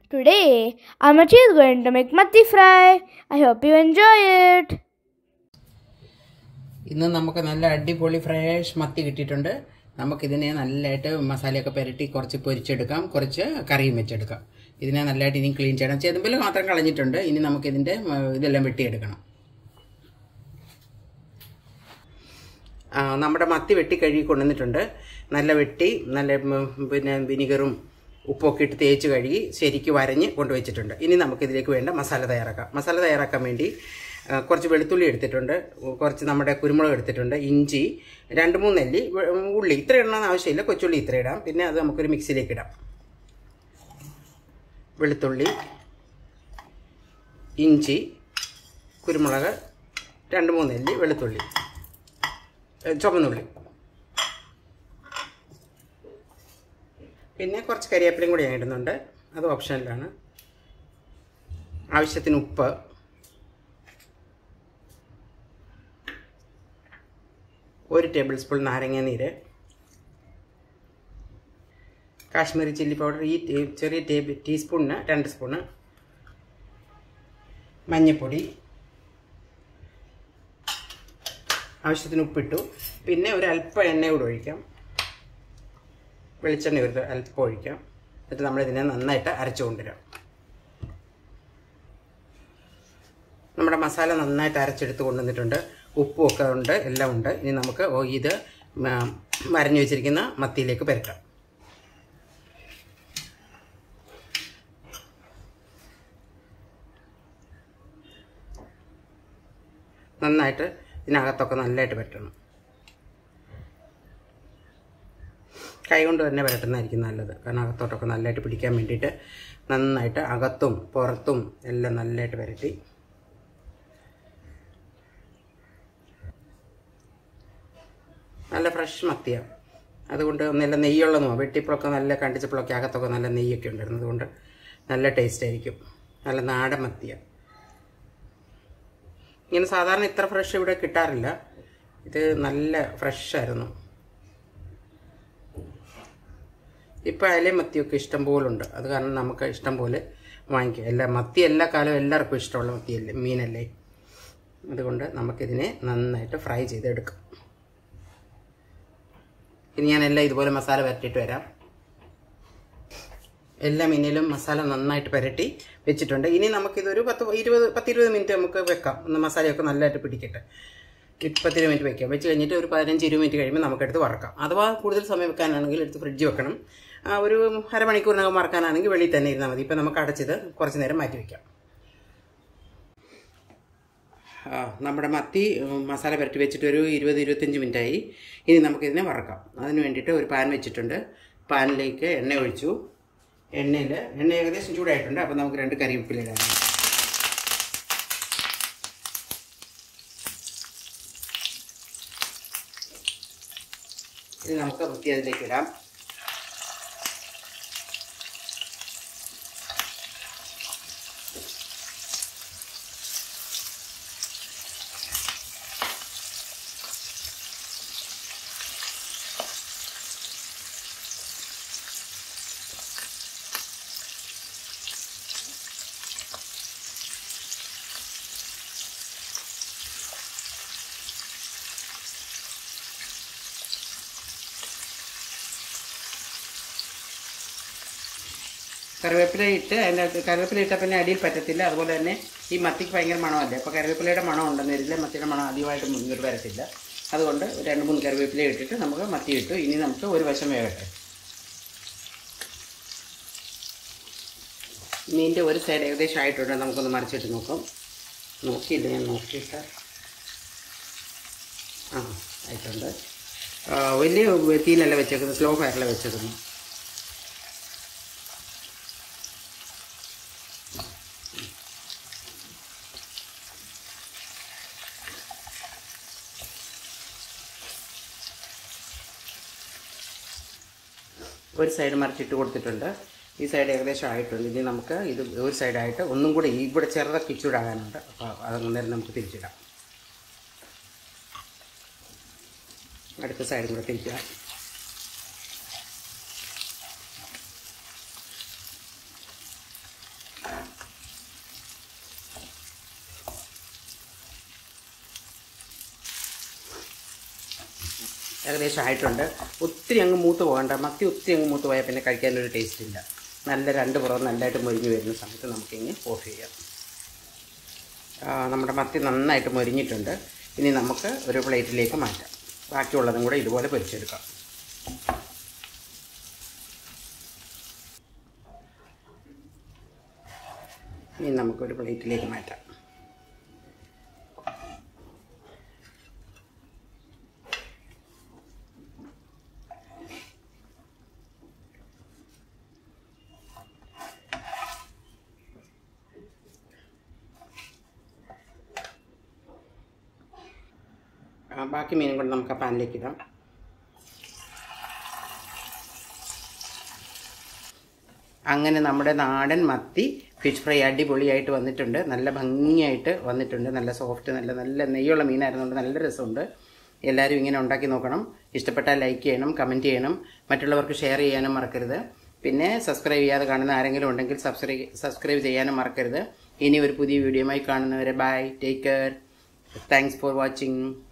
Today, Amachi is going to make matti fry. I hope you enjoy it. ഇന്ന് നമുക്ക് നല്ല അടിപൊളി fresh മത്തി കിട്ടിയിട്ടുണ്ട് നമുക്കിതിനെ നല്ലതായിട്ട് മസാലയൊക്കെ പുരട്ടി കുറച്ച് പൊരിച്ചെടുക്കാം കുറച്ച് കറിയും വെച്ചെടുക്കാം ഇതിനെ നല്ലതായിട്ട് ഇനി ക്ലീൻ ചെയ്യണം ചെതുമ്പിൽ മാത്രം കളഞ്ഞിട്ടുണ്ട് ഇനി നമുക്കിതിൻ്റെ ഉം, ഇതെല്ലാം വെട്ടിയെടുക്കണം ആ, നമ്മുടെ മത്തി വെട്ടി കഴുകി കൊണ്ടുവന്നിട്ടുണ്ട് നല്ല വെട്ടി നല്ല ഉം, പിന്നെ വിനിഗറും ഉപ്പൊക്കെ ഇട്ട് തേച്ച് കഴുകി ശരിക്ക് വരഞ്ഞ് കൊണ്ടുവച്ചിട്ടുണ്ട് ഇനി നമുക്കിതിലേക്ക് വേണ്ട മസാല തയ്യാറാക്കാം മസാല തയ്യാറാക്കാൻ വേണ്ടി ആ, കുറച്ച് വെളുത്തുള്ളി എടുത്തിട്ടുണ്ട് കുറച്ച് നമ്മുടെ കുരുമുളക് എടുത്തിട്ടുണ്ട് ഇഞ്ചി രണ്ട് മൂന്ന് നെല്ലി വെ- ഉള്ളി ഇത്ര ഇടണമെന്ന് ആവശ്യമില്ല കൊച്ചുള്ളി ഇത്ര ഇടാം പിന്നെ അത് നമുക്കൊരു മിക്സിയിലേക്ക് ഇടാം വെളുത്തുള്ളി ഇഞ്ചി കുരുമുളക് രണ്ട് മൂന്ന് നെല്ലി വെളുത്തുള്ളി ഏ, ചുവന്നുള്ളി പിന്നെ കുറച്ച് കരിവേപ്പിലയും കൂടി ഞാൻ ഇടുന്നുണ്ട് അത് ഓപ്ഷനിലാണ് ആവശ്യത്തിന് ഉപ്പ് ഒരു ടേബിൾ സ്പൂൺ നാരങ്ങ നീര് കാശ്മീരി ചില്ലി പൗഡർ ഈ ടീ- ചെറിയ ടേബിൾ ടീസ്പൂണിന് രണ്ട് സ്പൂണ് മഞ്ഞൾപ്പൊടി ആവശ്യത്തിന് ഉപ്പിട്ടു പിന്നെ ഒരു അല്പം എണ്ണ കൂടെ ഒഴിക്കാം വെളിച്ചെണ്ണ ഒരു അല്പം ഒഴിക്കാം എന്നിട്ട് നമ്മളിതിനെ നന്നായിട്ട് അരച്ചു കൊണ്ടുവരാം നമ്മുടെ മസാല നന്നായിട്ട് അരച്ചെടുത്ത് കൊണ്ടുവന്നിട്ടുണ്ട് ഉപ്പും ഒക്കെ ഉണ്ട് എല്ലാം ഉണ്ട് ഇനി നമുക്ക് ഓ ഇത് മ- വരഞ്ഞു വെച്ചിരിക്കുന്ന മത്തിയിലേക്ക് പെരക്കാം നന്നായിട്ട് ഇതിനകത്തൊക്കെ നല്ലതായിട്ട് പറ്റണം കൈ കൊണ്ട് തന്നെ പുരട്ടുന്നതായിരിക്കും നല്ലത് കാരണം അകത്തോട്ടൊക്കെ നല്ലതായിട്ട് പിടിക്കാൻ വേണ്ടിയിട്ട് നന്നായിട്ട് അകത്തും പുറത്തും എല്ലാം നല്ലതായിട്ട് പുരട്ടി നല്ല ഫ്രഷ് മത്തിയാണ് അതുകൊണ്ട് നല്ല നെയ്യുള്ളതുമോ വെട്ടിയപ്പോഴൊക്കെ നല്ല കണ്ടിച്ചപ്പോഴൊക്കെ അകത്തൊക്കെ നല്ല നെയ്യൊക്കെ ഉണ്ടായിരുന്നു അതുകൊണ്ട് നല്ല ടേസ്റ്റ് ആയിരിക്കും നല്ല നാടൻ മത്തിയാണ് ഇങ്ങനെ സാധാരണ ഇത്ര ഫ്രഷ് ഇവിടെ കിട്ടാറില്ല ഇത് നല്ല ഫ്രഷ് ആയിരുന്നു ഇപ്പം അയലയും മത്തിയൊക്കെ ഇഷ്ടം പോലെ ഉണ്ട് അത് കാരണം നമുക്ക് ഇഷ്ടം പോലെ വാങ്ങിക്കാം എല്ലാ മത്തി എല്ലാ കാലവും എല്ലാവർക്കും ഇഷ്ടമുള്ള മത്തിയല്ലേ മീനല്ലേ അതുകൊണ്ട് നമുക്കിതിനെ നന്നായിട്ട് ഫ്രൈ ചെയ്തെടുക്കാം ഇനി ഞാൻ എല്ലാം ഇതുപോലെ മസാല പുരട്ടിയിട്ട് വരാം എല്ലാ മീനിലും മസാല നന്നായിട്ട് പുരട്ടി വെച്ചിട്ടുണ്ട് ഇനി നമുക്കിതൊരു പത്ത് ഇരുപത് പത്തിരുപത് മിനിറ്റ് നമുക്ക് വെക്കാം ഒന്ന് മസാലയൊക്കെ നല്ലതായിട്ട് പിടിക്കട്ടെ ഇപ്പം പത്തിരുപത് മിനിറ്റ് വെക്കാം വെച്ച് കഴിഞ്ഞിട്ട് ഒരു പതിനഞ്ച് ഇരുപത് മിനിറ്റ് കഴിയുമ്പോൾ നമുക്കെടുത്ത് വറക്കാം അഥവാ കൂടുതൽ സമയം വെക്കാനാണെങ്കിൽ എടുത്ത് ഫ്രിഡ്ജ് വെക്കണം ആ, ഒരു അരമണിക്കൂറിനകം വറക്കാനാണെങ്കിൽ വെളിയിൽ തന്നെ ഇരുന്നാൽ മതി ഇപ്പം നമുക്ക് അടച്ചത് കുറച്ച് നേരം മാറ്റി വയ്ക്കാം ആ, നമ്മുടെ മത്തി ഉം, മസാല പുരട്ടി വെച്ചിട്ട് ഒരു ഇരുപത് ഇരുപത്തഞ്ച് മിനിറ്റായി ഇനി നമുക്കിതിനെ വറക്കാം അതിന് വേണ്ടിയിട്ട് ഒരു പാൻ വെച്ചിട്ടുണ്ട് പാനിലേക്ക് എണ്ണ ഒഴിച്ചു എണ്ണയിൽ എണ്ണ ഏകദേശം ചൂടായിട്ടുണ്ട് അപ്പോൾ നമുക്ക് രണ്ട് കറിവേപ്പില ഇടാം ഇനി നമുക്ക് വൃത്തി അതിലേക്ക് ഇടാം കറിവേപ്പില ഇട്ട് അതിൻ്റെ അകത്ത് കറിവേപ്പില ഇട്ടാൽ പിന്നെ അടിയിൽ പറ്റത്തില്ല അതുപോലെ തന്നെ ഈ മത്തിക്ക് ഭയങ്കര മണമല്ലേ അപ്പോൾ കറിവേപ്പിലയുടെ മണം ഉണ്ടെന്ന് വരില്ല മത്തിയുടെ മണം ആദ്യമായിട്ട് മുന്നിട്ട് വരത്തില്ല അതുകൊണ്ട് ഒരു രണ്ട് മൂന്ന് കറിവേപ്പില ഇട്ടിട്ട് നമുക്ക് മത്തി ഇട്ടു ഇനി നമുക്ക് ഒരു വശം വേകട്ടെ മീനിൻ്റെ ഒരു സൈഡ് ഏകദേശം ആയിട്ടുണ്ട് നമുക്കൊന്ന് മറിച്ചിട്ട് നോക്കാം നോക്കിയില്ല ഞാൻ നോക്കിയിട്ട് ആ ആയിട്ടുണ്ട് ആ, വലിയ തീയിലല്ല വെച്ചേക്കുന്നത് സ്ലോ ഫയറിലാണ് വെച്ചേക്കുന്നത് ഒരു സൈഡ് മറിച്ചിട്ട് കൊടുത്തിട്ടുണ്ട് ഈ സൈഡ് ഏകദേശം ആയിട്ടുണ്ട് ഇനി നമുക്ക് ഇത് ഒരു സൈഡായിട്ട് ഒന്നും കൂടി ഇവിടെ ചെറുതൊക്കെ ഇച്ചൂടാകാനുണ്ട് അപ്പോൾ അതന്നേരം നമുക്ക് തിരിച്ചിടാം അടുത്ത സൈഡും കൂടെ തിരിച്ചിടാം ഏകദേശം ആയിട്ടുണ്ട് ഒത്തിരി അങ്ങ് മൂത്ത് പോകണ്ട മത്തി ഒത്തിരി അങ്ങ് മൂത്ത് പോയാൽ പിന്നെ കഴിക്കാനൊരു ടേസ്റ്റ് ഇല്ല നല്ല രണ്ട് പുറം നല്ലതായിട്ട് മൊരിഞ്ഞ് വരുന്ന സമയത്ത് നമുക്കിങ്ങ് ഓഫ് ചെയ്യാം ആ, നമ്മുടെ മത്തി നന്നായിട്ട് മൊരിഞ്ഞിട്ടുണ്ട് ഇനി നമുക്ക് ഒരു പ്ലേറ്റിലേക്ക് മാറ്റാം ബാക്കിയുള്ളതും കൂടെ ഇതുപോലെ പൊരിച്ചെടുക്കാം ഇനി നമുക്കൊരു പ്ലേറ്റിലേക്ക് മാറ്റാം ആ, ബാക്കി മീനും കൊണ്ട് നമുക്ക് ആ പാനിലേക്ക് ഇടാം അങ്ങനെ നമ്മുടെ നാടൻ മത്തി ഫിഷ് ഫ്രൈ അടിപൊളിയായിട്ട് വന്നിട്ടുണ്ട് നല്ല ഭംഗിയായിട്ട് വന്നിട്ടുണ്ട് നല്ല സോഫ്റ്റ് നല്ല നല്ല നെയ്യുള്ള മീനായിരുന്നുകൊണ്ട് നല്ല രസമുണ്ട് എല്ലാവരും ഇങ്ങനെ ഉണ്ടാക്കി നോക്കണം ഇഷ്ടപ്പെട്ടാൽ ലൈക്ക് ചെയ്യണം കമൻറ്റ് ചെയ്യണം മറ്റുള്ളവർക്ക് ഷെയർ ചെയ്യാനും മറക്കരുത് പിന്നെ സബ്സ്ക്രൈബ് ചെയ്യാതെ കാണുന്ന ആരെങ്കിലും ഉണ്ടെങ്കിൽ സബ്സ്ക്രൈബ് സബ്സ്ക്രൈബ് ചെയ്യാനും മറക്കരുത് ഇനി ഒരു പുതിയ വീഡിയോയുമായി കാണുന്നവരെ bye take care thanks for watching